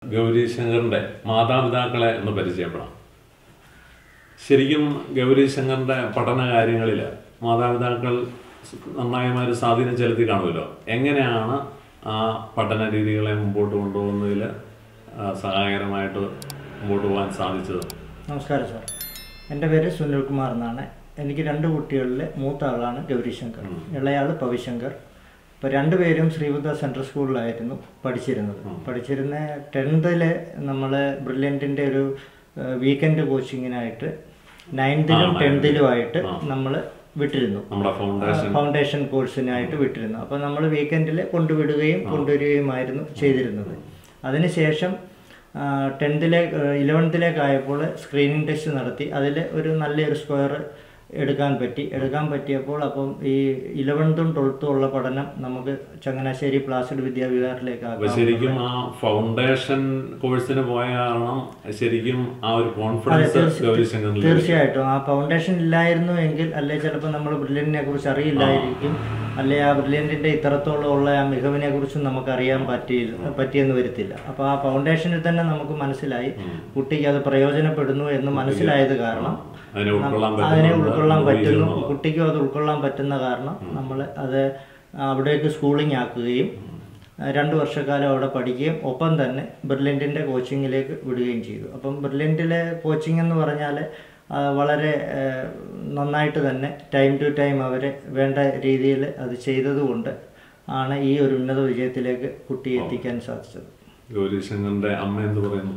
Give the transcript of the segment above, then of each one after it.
ഗൗരി ശങ്കറിന്റെ മാതാപിതാക്കളെ ഒന്ന് പരിചയപ്പെടാം ശരിക്കും ഗൗരി ശങ്കറിന്റെ പഠന കാര്യങ്ങളിൽ മാതാപിതാക്കൾ നന്നായമായ ഒരു സ്വാധീനം ചെലുത്തി കാണുമല്ലോ എങ്ങനെയാണ് ആ പഠന രീതികളെ മുമ്പോട്ട് കൊണ്ടുപോകുന്നതിൽ സഹായകരമായിട്ട് മുമ്പോട്ട് പോകാൻ സാധിച്ചത് നമസ്കാരം സാർ എൻ്റെ പേര് സുനിൽകുമാർ എന്നാണ് എനിക്ക് രണ്ട് കുട്ടികളിൽ മൂത്ത ആളാണ് ഗൗരിശങ്കർ ഇളയാൾ പവിശങ്കർ ഇപ്പോൾ രണ്ടുപേരും ശ്രീബുദ്ധ സെൻട്രൽ സ്കൂളിലായിരുന്നു പഠിച്ചിരുന്നത് പഠിച്ചിരുന്ന ടെൻത്തിൽ നമ്മൾ ബ്രില്യൻറ്റിൻ്റെ ഒരു വീക്കെൻഡ് കോച്ചിങ്ങിനായിട്ട് നയൻത്തിലും ടെൻത്തിലുമായിട്ട് നമ്മൾ വിട്ടിരുന്നു നമ്മുടെ ഫൗണ്ടേഷൻ ഫൗണ്ടേഷൻ കോഴ്സിനായിട്ട് വിട്ടിരുന്നു അപ്പോൾ നമ്മൾ വീക്കെൻഡിൽ കൊണ്ടുവിടുകയും കൊണ്ടുവരികയുമായിരുന്നു ചെയ്തിരുന്നത് അതിനുശേഷം ടെൻത്തിലെ ഇലവൻത്തിലേക്ക് ആയപ്പോൾ സ്ക്രീനിങ് ടെസ്റ്റ് നടത്തി അതിൽ ഒരു നല്ലൊരു സ്ക്വയർ എടുക്കാൻ പറ്റി എടുക്കാൻ പറ്റിയപ്പോൾ അപ്പം ഈ ഇലവൻത്തും ട്വൽത്തും ഉള്ള പഠനം നമുക്ക് ചങ്ങനാശ്ശേരി പ്ലാസിഡ് വിദ്യാവിഹാറിലേക്ക് അപ്പൊ ആക്കാം ശരിക്കും ആ ഫൗണ്ടേഷൻ കോഴ്സിന് പോയ കാരണം ശരിക്കും ആ ഒരു കോൺഫിഡൻസ് ഗൗരി ശങ്കറിൽ തീർച്ചയായിട്ടും ആ ഫൗണ്ടേഷൻ ഇല്ലായിരുന്നു എങ്കിൽ അല്ലെ ചിലപ്പോൾ നമ്മൾ ബ്രില്യൻറ്റിനെ കുറിച്ച് അറിയില്ലായിരിക്കും അല്ലെ ആ ബ്രില്യൻറ്റിൻ്റെ ഇത്രത്തോളം ഉള്ള ആ മികവിനെ കുറിച്ചും നമുക്ക് അറിയാൻ പറ്റി പറ്റിയെന്ന് വരത്തില്ല അപ്പോൾ ആ ഫൗണ്ടേഷനിൽ തന്നെ നമുക്ക് മനസ്സിലായി കുട്ടിക്ക് അത് പ്രയോജനപ്പെടുന്നു എന്ന് മനസ്സിലായത് കാരണം അതിനെ ഉൾക്കൊള്ളാൻ അതിനെ പറ്റുന്നുണ്ട് ഉൾക്കൊള്ളാൻ പറ്റുന്നു എന്നുള്ളത്. കുട്ടിക്കും അത് ഉൾക്കൊള്ളാൻ പറ്റുന്ന കാരണം നമ്മൾ അത് അവിടേക്ക് സ്കൂളിംഗ് ആക്കുകയും ആ, രണ്ട് വർഷക്കാലം അവിടെ പഠിക്കുകയും ഒപ്പം തന്നെ ബ്രില്യൻറ്റിൻ്റെ കോച്ചിങ്ങിലേക്ക് വിടുകയും ചെയ്തു അപ്പം ബ്രില്യൻറ്റിലെ കോച്ചിങ് എന്ന് പറഞ്ഞാൽ ആ, വളരെ ആ, നന്നായിട്ട് തന്നെ ടൈം ടു ടൈം അവരെ വേണ്ട രീതിയിൽ അത് ചെയ്തതുകൊണ്ട് ആണ് ഈ ഒരു ഉന്നത വിജയത്തിലേക്ക് കുട്ടിയെ എത്തിക്കാൻ സാധിച്ചത് ഗൗരി ശങ്കറിന്റെ അമ്മ എന്ത് പറയുന്നു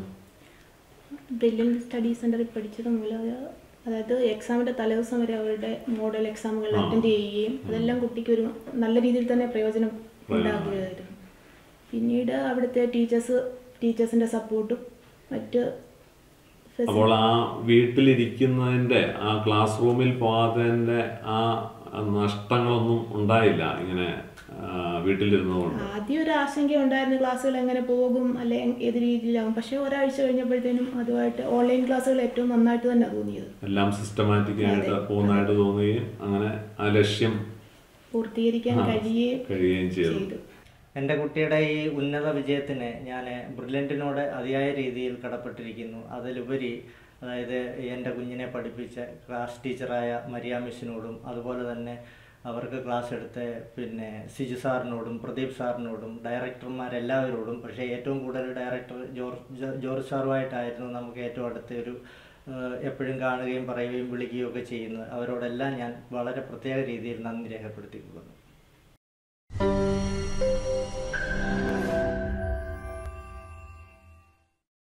ബ്രില്യൻ സ്റ്റഡി സെന്ററിൽ പഠിച്ചത് മൂലം അത് അതായത് എക്സാമിന്റെ തലേദിവസം വരെ അവരുടെ മോഡൽ എക്സാമുകൾ അറ്റൻഡ് ചെയ്യുകയും അതെല്ലാം കുട്ടിക്ക് ഒരു നല്ല രീതിയിൽ തന്നെ പ്രയോജനം ഉണ്ടാകുകയായിരുന്നു പിന്നീട് അവിടുത്തെ ടീച്ചേഴ്സ് ടീച്ചേഴ്സിന്റെ സപ്പോർട്ടും മറ്റ് ഫെസി- അപ്പോൾ ആ വീട്ടിലിരിക്കുന്നതിന്റെ ആ ക്ലാസ് റൂമിൽ പോകാത്തതിന്റെ ആ നഷ്ടങ്ങളൊന്നും ഉണ്ടായില്ല ഇങ്ങനെ ആ, വീട്ടിലിരുന്നതുകൊണ്ട് ആദ്യം ഒരു ആശങ്ക ഉണ്ടായിരുന്നു ക്ലാസ്സുകൾ എങ്ങനെ പോകും അല്ലെ ഏത് രീതിയിലാവും പക്ഷേ ഒരാഴ്ച കഴിഞ്ഞപ്പോഴത്തേനും അതുമായിട്ട് ഓൺലൈൻ ക്ലാസ്സുകൾ ഏറ്റവും നന്നായിട്ട് തന്നെ തോന്നിയത് എല്ലാം സിസ്റ്റമാറ്റിക് ആയിട്ട് പോകുന്നതായിട്ട് തോന്നുകയും അങ്ങനെ ആ ലക്ഷ്യം പൂർത്തീകരിക്കാൻ കഴിയുകയും കഴിയുകയും ചെയ്തു ചെയ്തു എൻ്റെ കുട്ടിയുടെ ഈ ഉന്നത വിജയത്തിന് ഞാൻ ബ്രില്യൻറ്റിനോട് അതിയായ രീതിയിൽ കടപ്പെട്ടിരിക്കുന്നു അതിലുപരി അതായത് എൻ്റെ കുഞ്ഞിനെ പഠിപ്പിച്ച ക്ലാസ് ടീച്ചറായ മരിയ മിസ്സിനോടും അതുപോലെ തന്നെ അവർക്ക് ക്ലാസ് എടുത്ത പിന്നെ സിജു സാറിനോടും പ്രദീപ് സാറിനോടും ഡയറക്ടർമാരെല്ലാവരോടും പക്ഷേ ഏറ്റവും കൂടുതൽ ഡയറക്ടർ ജോർജ് ജോർജ് സാറുമായിട്ടായിരുന്നു നമുക്ക് ഏറ്റവും അടുത്ത ഒരു ഏഹ്, എപ്പോഴും കാണുകയും പറയുകയും വിളിക്കുകയും ഒക്കെ ചെയ്യുന്നത് അവരോടെല്ലാം ഞാൻ വളരെ പ്രത്യേക രീതിയിൽ നന്ദി രേഖപ്പെടുത്തിക്കൊള്ളുന്നു